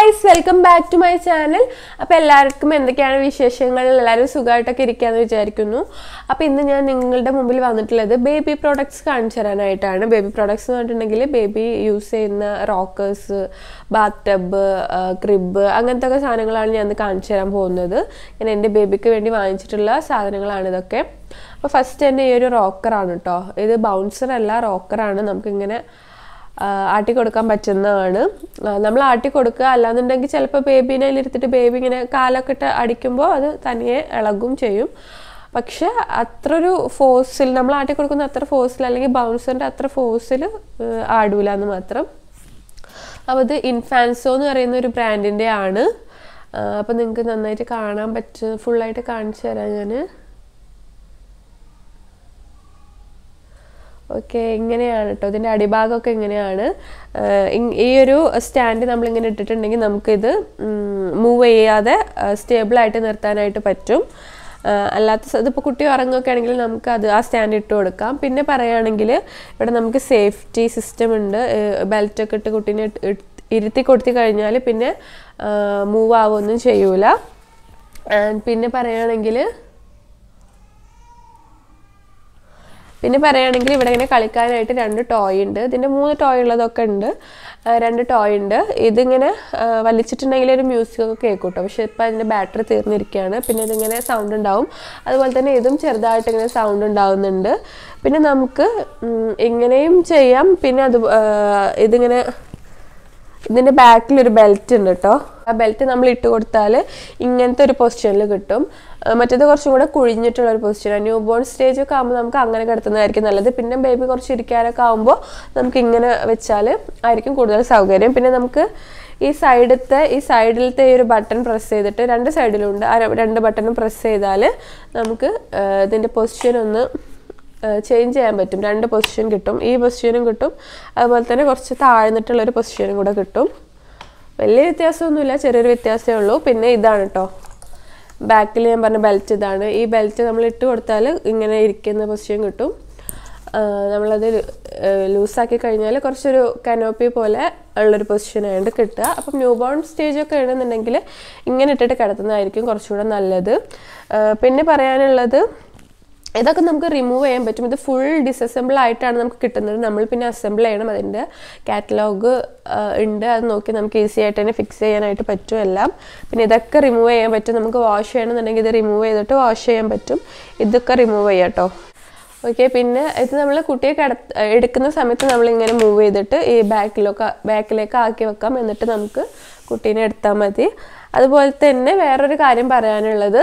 guys welcome back to my channel അപ്പോൾ എല്ലാവർക്കും എന്തൊക്കെയാണ് വിശേഷങ്ങൾ എല്ലാവരും സുഖമായിട്ടൊക്കെ ഇരിക്കാന്ന് വിചാരിക്കുന്നു അപ്പോൾ ഇന്ന് ഞാൻ നിങ്ങളുടെ മുമ്പിൽ വന്നിട്ടുള്ളത് ബേബി പ്രോഡക്ട്സ് കാണിച്ചു തരാനായിട്ടാണ് ബേബി പ്രോഡക്ട്സ് എന്ന് പറഞ്ഞിട്ടുണ്ടെങ്കിൽ ബേബി യൂസ് ചെയ്യുന്ന റോക്കേഴ്സ് ബാത്ത് ടബ് ക്രിബ് അങ്ങനത്തെ ഒക്കെ സാധനങ്ങളാണ് ഞാൻ ഇന്ന് കാണിച്ചു തരാൻ പോകുന്നത് ഞാൻ എൻ്റെ ബേബിക്ക് വേണ്ടി വാങ്ങിച്ചിട്ടുള്ള സാധനങ്ങളാണ് ഇതൊക്കെ അപ്പോൾ ഫസ്റ്റ് തന്നെ ഈ ഒരു റോക്കറാണ് കേട്ടോ ഇത് ബൗൺസർ അല്ല റോക്കറാണ് നമുക്കിങ്ങനെ ആ, ആട്ടി കൊടുക്കാൻ പറ്റുന്നതാണ് ആ, നമ്മൾ ആട്ടി കൊടുക്കുക അല്ലാന്നുണ്ടെങ്കിൽ ചിലപ്പോൾ ബേബീനെ അതിലിരുത്തിട്ട് ബേബി ഇങ്ങനെ കാലൊക്കെ ഇട്ട് അടിക്കുമ്പോൾ അത് തനിയെ ഇളകും ചെയ്യും പക്ഷെ അത്ര ഒരു ഫോഴ്സിൽ നമ്മൾ ആട്ടി കൊടുക്കുന്ന അത്ര ഫോഴ്സിൽ അല്ലെങ്കിൽ ബൗൺസറിൻ്റെ അത്ര ഫോഴ്സിൽ ആടൂല എന്ന് മാത്രം അപ്പോൾ ഇത് ഇൻഫാൻസോ എന്ന് പറയുന്ന ഒരു ബ്രാൻഡിൻ്റെ ആണ് അപ്പോൾ നിങ്ങൾക്ക് നന്നായിട്ട് കാണാൻ പറ്റും ഫുള്ളായിട്ട് കാണിച്ചു തരാം ഞാൻ ഓക്കെ ഇങ്ങനെയാണ് കേട്ടോ ഇതിൻ്റെ അടിഭാഗമൊക്കെ ഇങ്ങനെയാണ് ആഹ് ഇങ്- ഈ ഒരു സ്റ്റാൻഡ് നമ്മളിങ്ങനെ ഇട്ടിട്ടുണ്ടെങ്കിൽ നമുക്കിത് മൂവ് ചെയ്യാതെ സ്റ്റേബിളായിട്ട് നിർത്താനായിട്ട് പറ്റും ആഹ് അല്ലാത്ത സ- ഇതിപ്പോൾ കുട്ടി ഉറങ്ങുകയൊക്കെ ആണെങ്കിൽ നമുക്ക് അത് ആ സ്റ്റാൻഡ് ഇട്ട് കൊടുക്കാം പിന്നെ പറയുകയാണെങ്കിൽ ഇവിടെ നമുക്ക് സേഫ്റ്റി സിസ്റ്റം ഉണ്ട് ബെൽറ്റൊക്കെ ഇട്ട് കുട്ടീനെ ഇട്ട് ഇട്ട് ഇരുത്തി കൊടുത്തി കഴിഞ്ഞാൽ പിന്നെ മൂവ് ആവുമൊന്നും ചെയ്യൂല ആൻഡ് പിന്നെ പറയുകയാണെങ്കിൽ പിന്നെ പറയുകയാണെങ്കിൽ ഇവിടെ ഇങ്ങനെ കളിക്കാനായിട്ട് രണ്ട് ടോയ് ഉണ്ട് ഇതിൻ്റെ മൂന്ന് ടോയ് ഉള്ളതൊക്കെ ഉണ്ട് ആ, രണ്ട് ടോയ് ഉണ്ട് ഇതിങ്ങനെ ആ, വലിച്ചിട്ടുണ്ടെങ്കിൽ ഒരു മ്യൂസിക് ഒക്കെ കേൾക്കും കേട്ടോ പക്ഷെ ഇപ്പം അതിൻ്റെ ബാറ്ററി തീർന്നിരിക്കുകയാണ് പിന്നെ ഇതിങ്ങനെ സൗണ്ട് ഉണ്ടാവും അതുപോലെ തന്നെ ഇതും ചെറുതായിട്ട് ഇങ്ങനെ സൗണ്ട് ഉണ്ടാവുന്നുണ്ട് പിന്നെ നമുക്ക് ഉം, ഇങ്ങനെയും ചെയ്യാം പിന്നെ അത് ആ, ഇതിങ്ങനെ ഇതിൻ്റെ ബാക്കിൽ ഒരു ബെൽറ്റ് ഉണ്ട് കേട്ടോ ആ ബെൽറ്റ് നമ്മൾ ഇട്ട് കൊടുത്താൽ ഇങ്ങനത്തെ ഒരു പൊസിഷനിൽ കിട്ടും ആ, മറ്റേത് കുറച്ചും കൂടെ കുഴിഞ്ഞിട്ടുള്ള ഒരു പൊസിഷനാണ് ന്യൂ ബോൺ സ്റ്റേജ് ഒക്കെ ആകുമ്പോൾ നമുക്ക് അങ്ങനെ കിടത്തുന്നതായിരിക്കും നല്ലത് പിന്നെ ബേബി കുറച്ച് ഇരിക്കാനൊക്കെ ആകുമ്പോൾ നമുക്ക് ഇങ്ങനെ വെച്ചാൽ ആയിരിക്കും കൂടുതൽ സൗകര്യം പിന്നെ നമുക്ക് ഈ സൈഡത്തെ ഈ സൈഡിലത്തെ ഈ ഒരു ബട്ടൺ പ്രസ് ചെയ്തിട്ട് രണ്ട് സൈഡിലുണ്ട് ആ രണ്ട് ബട്ടണും പ്രസ് ചെയ്താൽ നമുക്ക് ആ, ഇതിൻ്റെ പൊസിഷൻ ഒന്ന് ചേഞ്ച് ചെയ്യാൻ പറ്റും രണ്ട് പൊസിഷൻ കിട്ടും ഈ പൊസിഷനും കിട്ടും അതുപോലെ തന്നെ കുറച്ച് താഴ്ന്നിട്ടുള്ളൊരു പൊസിഷനും കൂടെ കിട്ടും വലിയ വ്യത്യാസമൊന്നുമില്ല ചെറിയൊരു വ്യത്യാസമേ ഉള്ളൂ പിന്നെ ഇതാണ് കേട്ടോ ബാക്കിൽ ഞാൻ പറഞ്ഞ ബെൽറ്റ് ഇതാണ് ഈ ബെൽറ്റ് നമ്മൾ ഇട്ട് കൊടുത്താൽ ഇങ്ങനെ ഇരിക്കുന്ന പൊസിഷൻ കിട്ടും ആ, നമ്മളത് ലൂസാക്കി കഴിഞ്ഞാൽ കുറച്ചൊരു കനോപ്പി പോലെ ഉള്ളൊരു പൊസിഷനായിട്ട് കിട്ടുക അപ്പം ന്യൂ ബോൺ സ്റ്റേജൊക്കെ ആണെന്നുണ്ടെങ്കിൽ ഇങ്ങനെ ഇട്ടിട്ട് കിടത്തുന്നതായിരിക്കും കുറച്ചുകൂടെ നല്ലത് ആ, പിന്നെ പറയാനുള്ളത് ഇതൊക്കെ നമുക്ക് റിമൂവ് ചെയ്യാൻ പറ്റും ഇത് ഫുൾ ഡിസസംബിൾ ആയിട്ടാണ് നമുക്ക് കിട്ടുന്നത് നമ്മൾ പിന്നെ അസംബിൾ ചെയ്യണം അതിൻ്റെ കാറ്റലോഗ് ഉണ്ട് അത് നോക്കി നമുക്ക് ഈസി ആയിട്ട് തന്നെ ഫിക്സ് ചെയ്യാനായിട്ട് പറ്റും എല്ലാം പിന്നെ ഇതൊക്കെ റിമൂവ് ചെയ്യാൻ പറ്റും നമുക്ക് വാഷ് ചെയ്യണമെന്നുണ്ടെങ്കിൽ ഇത് റിമൂവ് ചെയ്തിട്ട് വാഷ് ചെയ്യാൻ പറ്റും ഇതൊക്കെ റിമൂവ് ചെയ്യാം കേട്ടോ ഓക്കെ പിന്നെ ഇത് നമ്മൾ കുട്ടിയെ കിട എടുക്കുന്ന സമയത്ത് നമ്മളിങ്ങനെ മൂവ് ചെയ്തിട്ട് ഈ ബാക്കിലൊക്കെ ബാക്കിലേക്ക് ആക്കി വെക്കാം എന്നിട്ട് നമുക്ക് കുട്ടീനെ എടുത്താൽ മതി അതുപോലെ തന്നെ വേറൊരു കാര്യം പറയാനുള്ളത്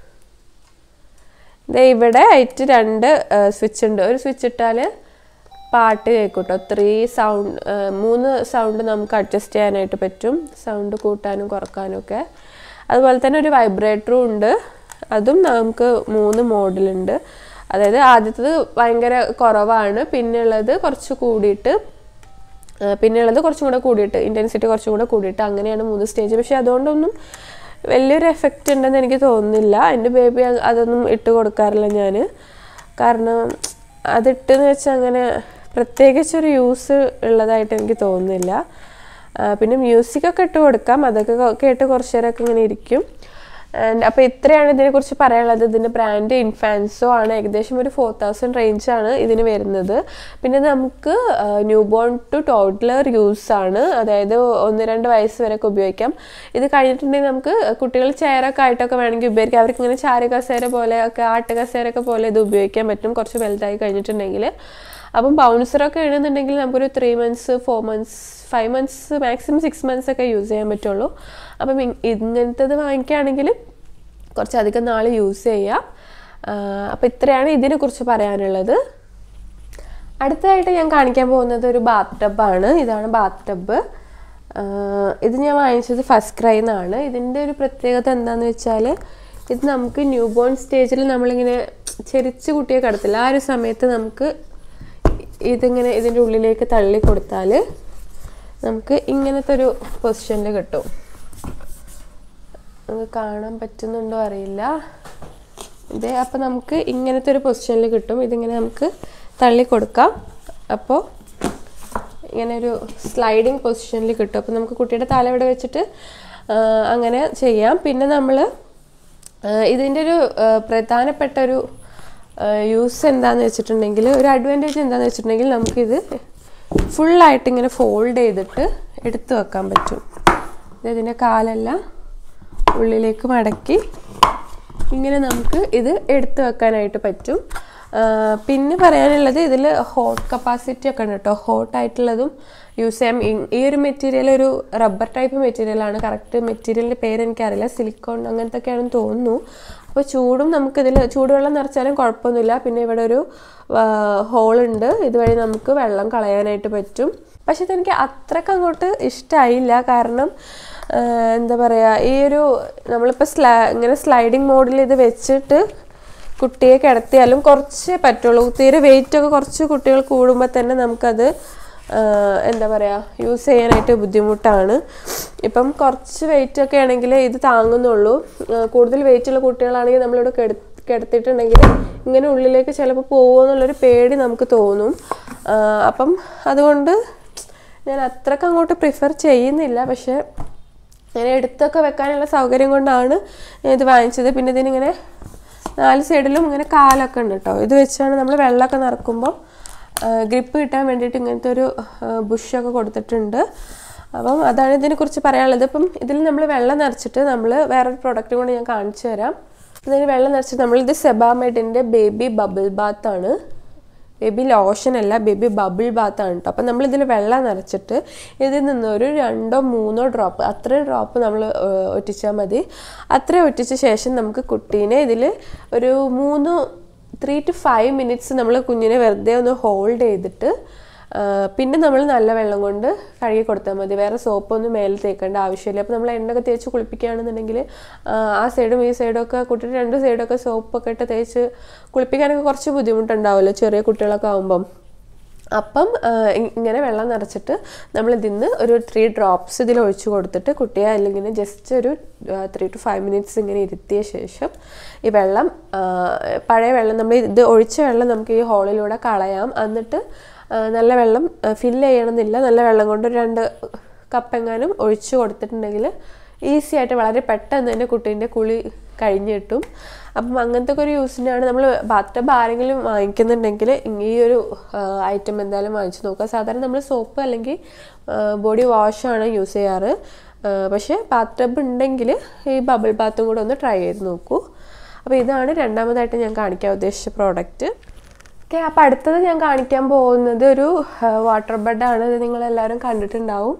ദേ ഇവിടെ ആയിട്ട് രണ്ട് സ്വിച്ച് ഉണ്ട് ഒരു സ്വിച്ച് ഇട്ടാൽ പാട്ട് കേൾക്കും കേട്ടോ ത്രീ സൗണ്ട് മൂന്ന് സൗണ്ട് നമുക്ക് അഡ്ജസ്റ്റ് ചെയ്യാനായിട്ട് പറ്റും സൗണ്ട് കൂട്ടാനും കുറക്കാനും ഒക്കെ അതുപോലെ തന്നെ ഒരു വൈബ്രേറ്ററും ഉണ്ട് അതും നമുക്ക് മൂന്ന് മോഡലുണ്ട് അതായത് ആദ്യത്തത് ഭയങ്കര കുറവാണ് പിന്നെയുള്ളത് കുറച്ച് കൂടിയിട്ട് ആ, പിന്നെയുള്ളത് കുറച്ചും കൂടെ കൂടിയിട്ട് ഇൻറ്റൻസിറ്റി കുറച്ചും കൂടെ കൂടിയിട്ട് അങ്ങനെയാണ് മൂന്ന് സ്റ്റേജ് പക്ഷേ അതുകൊണ്ടൊന്നും വലിയൊരു എഫക്റ്റ് ഉണ്ടെന്ന് എനിക്ക് തോന്നുന്നില്ല എൻ്റെ ബേബി അതൊന്നും ഇട്ട് കൊടുക്കാറില്ല ഞാൻ കാരണം അതിട്ടെന്ന് വെച്ചാൽ അങ്ങനെ പ്രത്യേകിച്ചൊരു യൂസ് ഉള്ളതായിട്ട് എനിക്ക് തോന്നുന്നില്ല ആ, പിന്നെ മ്യൂസിക്കൊക്കെ ഇട്ട് കൊടുക്കാം അതൊക്കെ കൊ- കേട്ട് കുറച്ച് നേരമൊക്കെ ഇങ്ങനെ ഇരിക്കും ആൻഡ് അപ്പോൾ ഇത്രയാണ് ഇതിനെക്കുറിച്ച് പറയാനുള്ളത് ഇതിൻ്റെ ബ്രാൻഡ് ഇൻഫാൻസോ ആണ് ഏകദേശം ഒരു ഫോർ തൗസൻഡ് റേഞ്ചാണ് ഇതിന് വരുന്നത് പിന്നെ നമുക്ക് new born to toddler use ആണ് അതായത് ഒന്ന് രണ്ട് വയസ്സ് വരെയൊക്കെ ഉപയോഗിക്കാം ഇത് കഴിഞ്ഞിട്ടുണ്ടെങ്കിൽ നമുക്ക് കുട്ടികൾ ചെയറൊക്കെ ആയിട്ടൊക്കെ വേണമെങ്കിൽ ഉപയോഗിക്കാം അവർക്ക് ഇങ്ങനെ ചാരു കസേര പോലെ ഒക്കെ ആട്ട് കസേരയൊക്കെ പോലെ ഇത് ഉപയോഗിക്കാൻ പറ്റും കുറച്ച് വലുതായി കഴിഞ്ഞിട്ടുണ്ടെങ്കിൽ അപ്പം ബൗൺസറൊക്കെ ആണെന്നുണ്ടെങ്കിൽ നമുക്കൊരു three months four months five months maximum six months ഒക്കെ യൂസ് ചെയ്യാൻ പറ്റുള്ളൂ അപ്പം ഇ- ഇങ്ങനത്തത് വാങ്ങിക്കുകയാണെങ്കിൽ കുറച്ചധികം നാൾ യൂസ് ചെയ്യാം അപ്പം ഇത്രയാണ് ഇതിനെക്കുറിച്ച് പറയാനുള്ളത് അടുത്തതായിട്ട് ഞാൻ കാണിക്കാൻ പോകുന്നത് ഒരു ബാത്ത് ടബാണ് ഇതാണ് ബാത്ത് ടബ് ഇത് ഞാൻ വാങ്ങിച്ചത് ഫസ്റ്റ് ക്രൈ എന്നാണ് ഇതിൻ്റെ ഒരു പ്രത്യേകത എന്താണെന്ന് വെച്ചാൽ ഇത് നമുക്ക് ന്യൂ ബോൺ സ്റ്റേജിൽ നമ്മളിങ്ങനെ ചെരിച്ച് കുട്ടിയെ കിടത്തില്ല ആ ഒരു സമയത്ത് നമുക്ക് ഇതിങ്ങനെ ഇതിൻ്റെ ഉള്ളിലേക്ക് തള്ളി കൊടുത്താൽ നമുക്ക് ഇങ്ങനത്തെ ഒരു പൊസിഷനിൽ കിട്ടും നമുക്ക് കാണാൻ പറ്റുന്നുണ്ടോ അറിയില്ല ഇത് അപ്പോൾ നമുക്ക് ഇങ്ങനത്തെ ഒരു പൊസിഷനിൽ കിട്ടും ഇതിങ്ങനെ നമുക്ക് തള്ളി കൊടുക്കാം അപ്പോൾ ഇങ്ങനെ ഒരു സ്ലൈഡിങ് പൊസിഷനിൽ കിട്ടും അപ്പോൾ നമുക്ക് കുട്ടിയുടെ തല ഇവിടെ വെച്ചിട്ട് ആ, അങ്ങനെ ചെയ്യാം പിന്നെ നമ്മൾ ഇതിൻ്റെ ഒരു ആ, പ്രധാനപ്പെട്ട ഒരു യൂസ് എന്താന്ന് വെച്ചിട്ടുണ്ടെങ്കിൽ ഒരു അഡ്വാൻറ്റേജ് എന്താന്ന് വെച്ചിട്ടുണ്ടെങ്കിൽ നമുക്കിത് ഫുള്ളായിട്ട് ഇങ്ങനെ ഫോൾഡ് ചെയ്തിട്ട് എടുത്തു വെക്കാൻ പറ്റും ഇത് ഇതിൻ്റെ കാലെല്ലാം ഉള്ളിലേക്ക് മടക്കി ഇങ്ങനെ നമുക്ക് ഇത് എടുത്തു വെക്കാനായിട്ട് പറ്റും ആ, പിന്നെ പറയാനുള്ളത് ഇതിൽ ഹോട്ട് കപ്പാസിറ്റി ഒക്കെ ഉണ്ട് കേട്ടോ ഹോട്ട് ആയിട്ടുള്ളതും യൂസ് ചെയ്യാം ഈ- ഈ ഒരു മെറ്റീരിയൽ ഒരു റബ്ബർ ടൈപ്പ് മെറ്റീരിയലാണ് കറക്റ്റ് മെറ്റീരിയലിൻ്റെ പേര് എനിക്കറിയില്ല സിലിക്കോൺ അങ്ങനത്തെ ഒക്കെയാണെന്ന് തോന്നുന്നു അപ്പോൾ ചൂടും നമുക്കിതിൽ ചൂടുവെള്ളം നിറച്ചാലും കുഴപ്പമൊന്നുമില്ല പിന്നെ ഇവിടെ ഒരു ഹോളുണ്ട് ഇതുവഴി നമുക്ക് വെള്ളം കളയാനായിട്ട് പറ്റും പക്ഷെ ഇതെനിക്ക് അത്രക്ക് അങ്ങോട്ട് ഇഷ്ടമായില്ല കാരണം ആ, എന്താ പറയുക ഈ ഒരു നമ്മളിപ്പോൾ സ്ലാ ഇങ്ങനെ സ്ലൈഡിങ് മോഡിൽ ഇത് വെച്ചിട്ട് കുട്ടിയെ കിടത്തിയാലും കുറച്ചേ പറ്റുള്ളൂ തീരെ വെയിറ്റ് ഒക്കെ കുറച്ച് കുട്ടികൾ കൂടുമ്പോൾ തന്നെ നമുക്കത് ആ, എന്താ പറയുക യൂസ് ചെയ്യാനായിട്ട് ബുദ്ധിമുട്ടാണ് ഇപ്പം കുറച്ച് വെയിറ്റ് ഒക്കെ ആണെങ്കിൽ ഇത് താങ്ങുന്നുള്ളൂ ആ, കൂടുതൽ വെയിറ്റ് ഉള്ള കുട്ടികളാണെങ്കിൽ നമ്മളിവിടെ കെടു കിടത്തിയിട്ടുണ്ടെങ്കിൽ ഇങ്ങനെ ഉള്ളിലേക്ക് ചിലപ്പോൾ പോകുമോ എന്നുള്ളൊരു പേടി നമുക്ക് തോന്നും ആ, അപ്പം അതുകൊണ്ട് ഞാൻ അത്രക്ക് അങ്ങോട്ട് പ്രിഫർ ചെയ്യുന്നില്ല പക്ഷേ ഞാൻ എടുത്തൊക്കെ വെക്കാനുള്ള സൗകര്യം കൊണ്ടാണ് ഞാൻ ഇത് വാങ്ങിച്ചത് പിന്നെ ഇതിനിങ്ങനെ നാല് സൈഡിലും ഇങ്ങനെ കാലൊക്കെ ഉണ്ട് കേട്ടോ ഇത് വെച്ചാണ് നമ്മൾ വെള്ളമൊക്കെ നിറക്കുമ്പോൾ ഗ്രിപ്പ് കിട്ടാൻ വേണ്ടിയിട്ട് ഇങ്ങനത്തെ ഒരു ബുഷൊക്കെ കൊടുത്തിട്ടുണ്ട് അപ്പം അതാണ് ഇതിനെക്കുറിച്ച് പറയാനുള്ളത് ഇപ്പം ഇതിൽ നമ്മൾ വെള്ളം നിറച്ചിട്ട് നമ്മൾ വേറൊരു പ്രൊഡക്റ്റ് കൂടെ ഞാൻ കാണിച്ചു തരാം ഇതിന് വെള്ളം നിറച്ചിട്ട് നമ്മളിത് സെബാമെഡിൻ്റെ ബേബി ബബിൾ ബാത്താണ് ബേബി ലോഷൻ അല്ല ബേബി ബബിൾ ബാത്ത് ആണ് കേട്ടോ അപ്പം നമ്മളിതിൽ വെള്ളം നിറച്ചിട്ട് ഇതിൽ നിന്ന് ഒരു രണ്ടോ മൂന്നോ ഡ്രോപ്പ് അത്രയും ഡ്രോപ്പ് നമ്മൾ ഒറ്റിച്ചാൽ മതി അത്രയും ഒറ്റിച്ച ശേഷം നമുക്ക് കുട്ടീനെ ഇതിൽ ഒരു മൂന്ന് ത്രീ ടു ഫൈവ് മിനിറ്റ്സ് നമ്മൾ കുഞ്ഞിനെ വെറുതെ ഒന്ന് ഹോൾഡ് ചെയ്തിട്ട് ആ, പിന്നെ നമ്മൾ നല്ല വെള്ളം കൊണ്ട് കഴുകി കൊടുത്താൽ മതി വേറെ സോപ്പൊന്നും മേലെ തേക്കേണ്ട ആവശ്യമില്ല അപ്പോൾ നമ്മൾ എണ്ണയൊക്കെ തേച്ച് കുളിപ്പിക്കുകയാണെന്നുണ്ടെങ്കിൽ ആ, ആ സൈഡും ഈ സൈഡും ഒക്കെ കുട്ടിയുടെ രണ്ട് സൈഡൊക്കെ സോപ്പൊക്കെ ഇട്ട് തേച്ച് കുളിപ്പിക്കാനൊക്കെ കുറച്ച് ബുദ്ധിമുട്ടുണ്ടാവുമല്ലോ ചെറിയ കുട്ടികളൊക്കെ ആകുമ്പം അപ്പം ആ, ഇ- ഇങ്ങനെ വെള്ളം നിറച്ചിട്ട് നമ്മൾ ഇതിന്ന് ഒരു ത്രീ ഡ്രോപ്സ് ഇതിൽ ഒഴിച്ചു കൊടുത്തിട്ട് കുട്ടിയെ അല്ലെങ്കിൽ ജസ്റ്റ് ഒരു ത്രീ ടു ഫൈവ് മിനിറ്റ്സ് ഇങ്ങനെ ഇരുത്തിയ ശേഷം ഈ വെള്ളം ആ, പഴയ വെള്ളം നമ്മൾ ഇത് ഒഴിച്ച വെള്ളം നമുക്ക് ഈ ഹോളിലൂടെ കളയാം എന്നിട്ട് ആ, നല്ല വെള്ളം ഫില്ല് ചെയ്യണമെന്നില്ല നല്ല വെള്ളം കൊണ്ട് ഒരു രണ്ട് കപ്പെങ്ങാനും ഒഴിച്ചു കൊടുത്തിട്ടുണ്ടെങ്കിൽ ഈസി ആയിട്ട് വളരെ പെട്ടെന്ന് തന്നെ കുട്ടീൻ്റെ കുളി കഴിഞ്ഞ് കിട്ടും അപ്പം അങ്ങനത്തെ ഒക്കെ ഒരു യൂസിനാണ് നമ്മൾ ബാത്ത് ടബ് ആരെങ്കിലും വാങ്ങിക്കുന്നുണ്ടെങ്കിൽ ഈ ഒരു ഐറ്റം എന്തായാലും വാങ്ങിച്ച് നോക്കുക സാധാരണ നമ്മൾ സോപ്പ് അല്ലെങ്കിൽ ബോഡി വാഷാണ് യൂസ് ചെയ്യാറ് ആ, പക്ഷേ ബാത്ത് ടബ് ഉണ്ടെങ്കിൽ ഈ ബബിൾ ബാത്തും കൂടെ ഒന്ന് ട്രൈ ചെയ്ത് നോക്കൂ അപ്പോൾ ഇതാണ് രണ്ടാമതായിട്ട് ഞാൻ കാണിക്കാൻ ഉദ്ദേശിച്ച പ്രോഡക്റ്റ് ഓക്കെ അപ്പോൾ അടുത്തത് ഞാൻ കാണിക്കാൻ പോകുന്നത് ഒരു വാട്ടർ ബെഡാണ് ഇത് നിങ്ങളെല്ലാവരും കണ്ടിട്ടുണ്ടാവും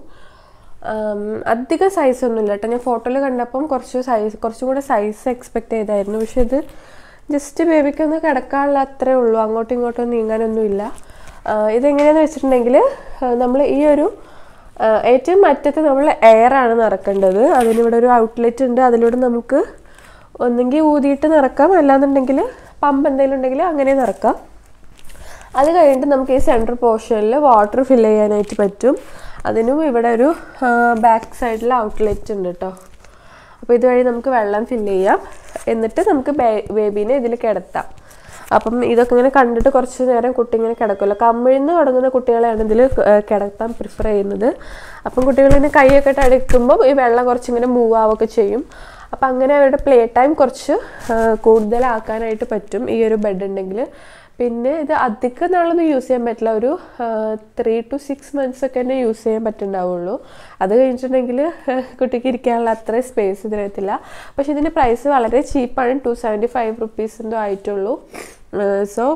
ഉം, അധികം സൈസ് ഒന്നുമില്ല കേട്ടോ ഞാൻ ഫോട്ടോയിൽ കണ്ടപ്പം കുറച്ച് സൈസ് കുറച്ചും കൂടെ സൈസ് എക്സ്പെക്ട് ചെയ്തായിരുന്നു പക്ഷെ ഇത് ജസ്റ്റ് ബേബിക്ക് ഒന്ന് കിടക്കാനുള്ള അത്രേ ഉള്ളൂ അങ്ങോട്ടും ഇങ്ങോട്ടും നീങ്ങാനൊന്നുമില്ല ആഹ് ഇതെങ്ങനെയാന്ന് വെച്ചിട്ടുണ്ടെങ്കിൽ നമ്മൾ ഈ ഒരു ആഹ് ഏറ്റവും അറ്റത്ത് നമ്മൾ എയർ ആണ് നിറക്കേണ്ടത് അതിനിവിടെ ഒരു ഔട്ട്ലെറ്റ് ഉണ്ട് അതിലൂടെ നമുക്ക് ഒന്നെങ്കിൽ ഊതിയിട്ട് നിറക്കാം അല്ലാന്നുണ്ടെങ്കിൽ പമ്പ് എന്തെങ്കിലും ഉണ്ടെങ്കിൽ അങ്ങനെ നിറക്കാം അത് കഴിഞ്ഞിട്ട് നമുക്ക് ഈ സെൻട്രൽ പോർഷനിൽ വാട്ടർ ഫില്ല് ചെയ്യാനായിട്ട് പറ്റും അതിനും ഇവിടെ ഒരു ബാക്ക് സൈഡിൽ ഔട്ട്ലെറ്റ് ഉണ്ട് കേട്ടോ അപ്പോൾ ഇതുവഴി നമുക്ക് വെള്ളം ഫില്ല് ചെയ്യാം എന്നിട്ട് നമുക്ക് ബേബീനെ ഇതിൽ കിടത്താം അപ്പം ഇതൊക്കെ ഇങ്ങനെ കണ്ടിട്ട് കുറച്ച് നേരം കുട്ടി ഇങ്ങനെ കിടക്കുമല്ലോ കമിഴ്ന്ന് തുടങ്ങുന്ന കുട്ടികളെയാണ് ഇതിൽ കിടത്താൻ പ്രിഫർ ചെയ്യുന്നത് അപ്പം കുട്ടികളിങ്ങനെ കൈയൊക്കെ ഇട്ട് അടിക്കുമ്പോൾ ഈ വെള്ളം കുറച്ചിങ്ങനെ മൂവ് ആവുകയൊക്കെ ചെയ്യും അപ്പം അങ്ങനെ അവരുടെ പ്ലേ ടൈം കുറച്ച് ആ, കൂടുതലാക്കാനായിട്ട് പറ്റും ഈ ഒരു ബെഡ് ഉണ്ടെങ്കിൽ പിന്നെ ഇത് അധികം നാളൊന്നും യൂസ് ചെയ്യാൻ പറ്റില്ല ഒരു ത്രീ ടു സിക്സ് മന്ത്സ് ഒക്കെ തന്നെ യൂസ് ചെയ്യാൻ പറ്റുന്നുണ്ടാവുള്ളൂ അത് കഴിഞ്ഞിട്ടുണ്ടെങ്കിൽ കുട്ടിക്ക് ഇരിക്കാനുള്ള അത്രയും സ്പേസ് ഇതിനകത്തില്ല പക്ഷെ ഇതിൻ്റെ പ്രൈസ് വളരെ ചീപ്പാണ് ടു സെവൻറ്റി ഫൈവ് റുപ്പീസ് എന്തോ ആയിട്ടുള്ളൂ സോ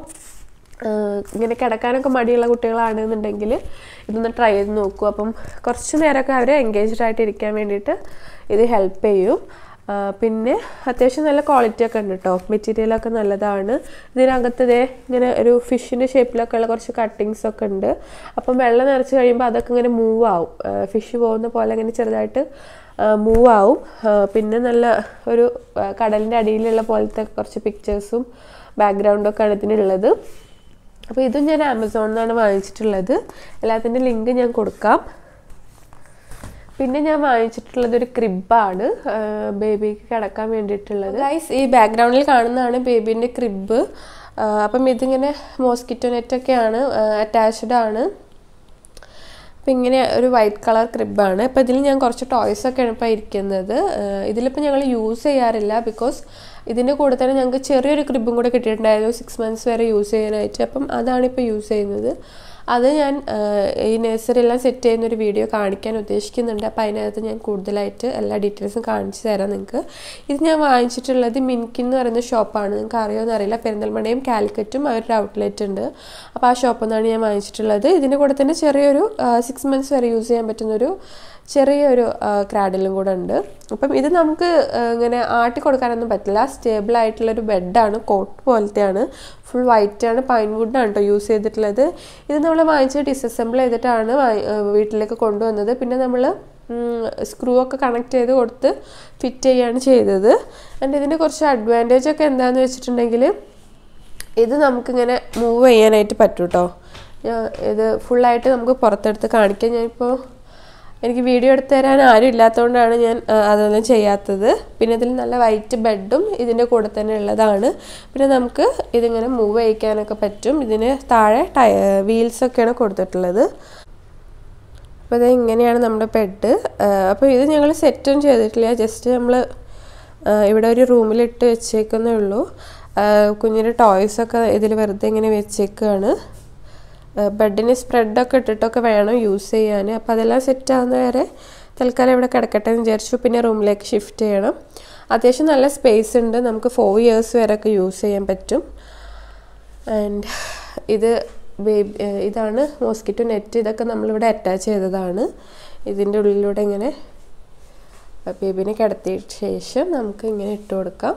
ഇങ്ങനെ കിടക്കാനൊക്കെ മടിയുള്ള കുട്ടികളാണെന്നുണ്ടെങ്കിൽ ഇതൊന്ന് ട്രൈ ചെയ്ത് നോക്കൂ അപ്പം കുറച്ച് നേരമൊക്കെ അവർ എൻഗേജ്ഡ് ആയിട്ട് ഇരിക്കാൻ വേണ്ടിയിട്ട് ഇത് ഹെൽപ്പ് ചെയ്യും ആ, പിന്നെ അത്യാവശ്യം നല്ല ക്വാളിറ്റി ഒക്കെ ഉണ്ട് കേട്ടോ മെറ്റീരിയലൊക്കെ നല്ലതാണ് ഇതിനകത്ത് ഇതേ ഇങ്ങനെ ഒരു ഫിഷിൻ്റെ ഷേപ്പിലൊക്കെ ഉള്ള കുറച്ച് കട്ടിങ്സ് ഒക്കെ ഉണ്ട് അപ്പം വെള്ളം നിറച്ച് കഴിയുമ്പോൾ അതൊക്കെ ഇങ്ങനെ മൂവ് ആവും ഫിഷ് പോകുന്ന പോലെ ഇങ്ങനെ ചെറുതായിട്ട് മൂവ് ആവും ആ, പിന്നെ നല്ല ഒരു കടലിൻ്റെ അടിയിലുള്ള പോലത്തെ കുറച്ച് പിക്ചേഴ്സും ബാക്ക്ഗ്രൗണ്ടൊക്കെ ആണ് ഇതിനുള്ളത് അപ്പോൾ ഇതും ഞാൻ ആമസോണിൽ നിന്നാണ് വാങ്ങിച്ചിട്ടുള്ളത് എല്ലാത്തിൻ്റെ ലിങ്ക് ഞാൻ കൊടുക്കാം പിന്നെ ഞാൻ വാങ്ങിച്ചിട്ടുള്ളത് ഒരു ക്രിബാണ് ബേബിക്ക് കിടക്കാൻ വേണ്ടിയിട്ടുള്ളത് ഗൈസ് ഈ ബാക്ക്ഗ്രൗണ്ടിൽ കാണുന്നതാണ് ബേബീൻ്റെ ക്രിബ് അപ്പം ഇതിങ്ങനെ മോസ്കിറ്റോ നെറ്റൊക്കെയാണ് അറ്റാച്ച്ഡ് ആണ് അപ്പോൾ ഇങ്ങനെ ഒരു വൈറ്റ് കളർ ക്രിബാണ് അപ്പോൾ ഇതിൽ ഞാൻ കുറച്ച് ടോയ്സ് ഒക്കെയാണ് ഇപ്പോൾ ഇരിക്കുന്നത് ഏഹ് ഇതിലിപ്പോൾ ഞങ്ങൾ യൂസ് ചെയ്യാറില്ല ബിക്കോസ് ഇതിൻ്റെ കൂടെ തന്നെ ഞങ്ങൾക്ക് ചെറിയൊരു ക്രിബും കൂടെ കിട്ടിയിട്ടുണ്ടായിരുന്നു സിക്സ് മന്ത്സ് വരെ യൂസ് ചെയ്യാനായിട്ട് അപ്പം അതാണ് ഇപ്പോൾ യൂസ് ചെയ്യുന്നത് അത് ഞാൻ ഏഹ് ഈ നഴ്സറി എല്ലാം സെറ്റ് ചെയ്യുന്ന ഒരു വീഡിയോ കാണിക്കാൻ ഉദ്ദേശിക്കുന്നുണ്ട് അപ്പോൾ അതിനകത്ത് ഞാൻ കൂടുതലായിട്ട് എല്ലാ ഡീറ്റെയിൽസും കാണിച്ചു തരാം നിങ്ങൾക്ക് ഇത് ഞാൻ വാങ്ങിച്ചിട്ടുള്ളത് മിൻകിൻ എന്ന് പറയുന്ന ഷോപ്പാണ് നിങ്ങൾക്ക് അറിയുമെന്ന് അറിയില്ല പെരിന്തൽമണ്ണയും കാലിക്കറ്റും അവരുടെ ഔട്ട്ലെറ്റ് ഉണ്ട് അപ്പോൾ ആ ഷോപ്പിൽ നിന്നാണ് ഞാൻ വാങ്ങിച്ചിട്ടുള്ളത് ഇതിൻ്റെ കൂടെ തന്നെ ചെറിയൊരു സിക്സ് മന്ത്സ് വരെ യൂസ് ചെയ്യാൻ പറ്റുന്നൊരു ചെറിയൊരു ക്രാഡിലും കൂടെ ഉണ്ട് അപ്പം ഇത് നമുക്ക് ആ, ഇങ്ങനെ ആട്ടി കൊടുക്കാനൊന്നും പറ്റില്ല സ്റ്റേബിൾ ആയിട്ടുള്ളൊരു ബെഡാണ് കോട്ട് പോലത്തെയാണ് ഫുൾ വൈറ്റ് ആണ് പൈൻ വുഡാണ് കേട്ടോ യൂസ് ചെയ്തിട്ടുള്ളത് ഇത് നമ്മൾ വാങ്ങിച്ച് ഡിസസംബിൾ ചെയ്തിട്ടാണ് വാങ്ങി- ആ, വീട്ടിലേക്ക് കൊണ്ടുവന്നത് പിന്നെ നമ്മൾ സ്ക്രൂ ഒക്കെ കണക്ട് ചെയ്ത് കൊടുത്ത് ഫിറ്റ് ചെയ്യാണ് ചെയ്തത് ആൻഡ് ഇതിൻ്റെ കുറച്ച് അഡ്വാൻറ്റേജ് ഒക്കെ എന്താണെന്ന് വെച്ചിട്ടുണ്ടെങ്കിൽ ഇത് നമുക്കിങ്ങനെ മൂവ് ചെയ്യാനായിട്ട് പറ്റും കേട്ടോ ഇത് ഫുള്ളായിട്ട് നമുക്ക് പുറത്തെടുത്ത് കാണിക്കാം ഞാനിപ്പോൾ എനിക്ക് വീഡിയോ എടുത്തു തരാൻ ആരും ഇല്ലാത്തതുകൊണ്ടാണ് ഞാൻ ആ, അതൊന്നും ചെയ്യാത്തത് പിന്നെ ഇതിൽ നല്ല വൈറ്റ് ബെഡും ഇതിൻ്റെ കൂടെ തന്നെ ഉള്ളതാണ് പിന്നെ നമുക്ക് ഇതിങ്ങനെ മൂവ് ചെയ്യിക്കാനൊക്കെ പറ്റും ഇതിന് താഴെ ടയ വീൽസൊക്കെയാണ് കൊടുത്തിട്ടുള്ളത് അപ്പോൾ ഇത് ഇങ്ങനെയാണ് നമ്മുടെ ബെഡ് അപ്പോൾ ഇത് ഞങ്ങൾ സെറ്റൊന്നും ചെയ്തിട്ടില്ല ജസ്റ്റ് നമ്മൾ ഇവിടെ ഒരു റൂമിലിട്ട് വെച്ചേക്കുന്നേ ഉള്ളൂ ആ, കുഞ്ഞിൻ്റെ ടോയ്സൊക്കെ ഇതിൽ വെറുതെ ഇങ്ങനെ വെച്ചേക്കുകയാണ് ബെഡിന് സ്പ്രെഡൊക്കെ ഇട്ടിട്ടൊക്കെ വേണം യൂസ് ചെയ്യാൻ അപ്പോൾ അതെല്ലാം സെറ്റ് ആവുന്ന വരെ തൽക്കാലം ഇവിടെ കിടക്കട്ടെ എന്ന് വിചാരിച്ചു പിന്നെ റൂമിലേക്ക് ഷിഫ്റ്റ് ചെയ്യണം അത്യാവശ്യം നല്ല സ്പേസ് ഉണ്ട് നമുക്ക് ഫോർ ഇയേഴ്സ് വരെ ഒക്കെ യൂസ് ചെയ്യാൻ പറ്റും ആൻഡ് ഇത് ബേബി ഇതാണ് മോസ്കിറ്റോ നെറ്റ് ഇതൊക്കെ നമ്മളിവിടെ അറ്റാച്ച് ചെയ്തതാണ് ഇതിൻ്റെ ഉള്ളിലൂടെ ഇങ്ങനെ ബേബിനെ കിടത്തിയ ശേഷം നമുക്ക് ഇങ്ങനെ ഇട്ട് കൊടുക്കാം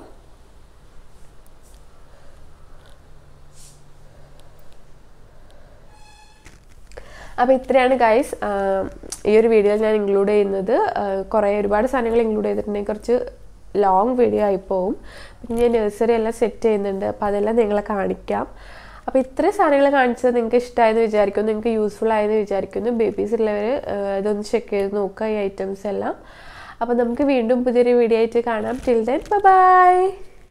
അപ്പോൾ ഇത്രയാണ് ഗൈസ് ഈ ഒരു വീഡിയോയിൽ ഞാൻ ഇൻക്ലൂഡ് ചെയ്യുന്നത് കുറേ ഒരുപാട് സാധനങ്ങൾ ഇൻക്ലൂഡ് ചെയ്തിട്ടുണ്ടെങ്കിൽ കുറച്ച് ലോങ് വീഡിയോ ആയി പോവും പിന്നെ ഞാൻ നഴ്സറി എല്ലാം സെറ്റ് ചെയ്യുന്നുണ്ട് അപ്പോൾ അതെല്ലാം നിങ്ങളെ കാണിക്കാം അപ്പോൾ ഇത്രയും സാധനങ്ങൾ കാണിച്ചത് നിങ്ങൾക്ക് ഇഷ്ടമായെന്ന് വിചാരിക്കുന്നു നിങ്ങൾക്ക് യൂസ്ഫുൾ ആയെന്ന് വിചാരിക്കുന്നു ബേബീസ് ഉള്ളവർ ഇതൊന്ന് ചെക്ക് ചെയ്ത് നോക്കുക ഈ ഐറ്റംസ് എല്ലാം അപ്പോൾ നമുക്ക് വീണ്ടും പുതിയൊരു വീഡിയോ ആയിട്ട് കാണാം ടിൽ ദെൻ ബൈ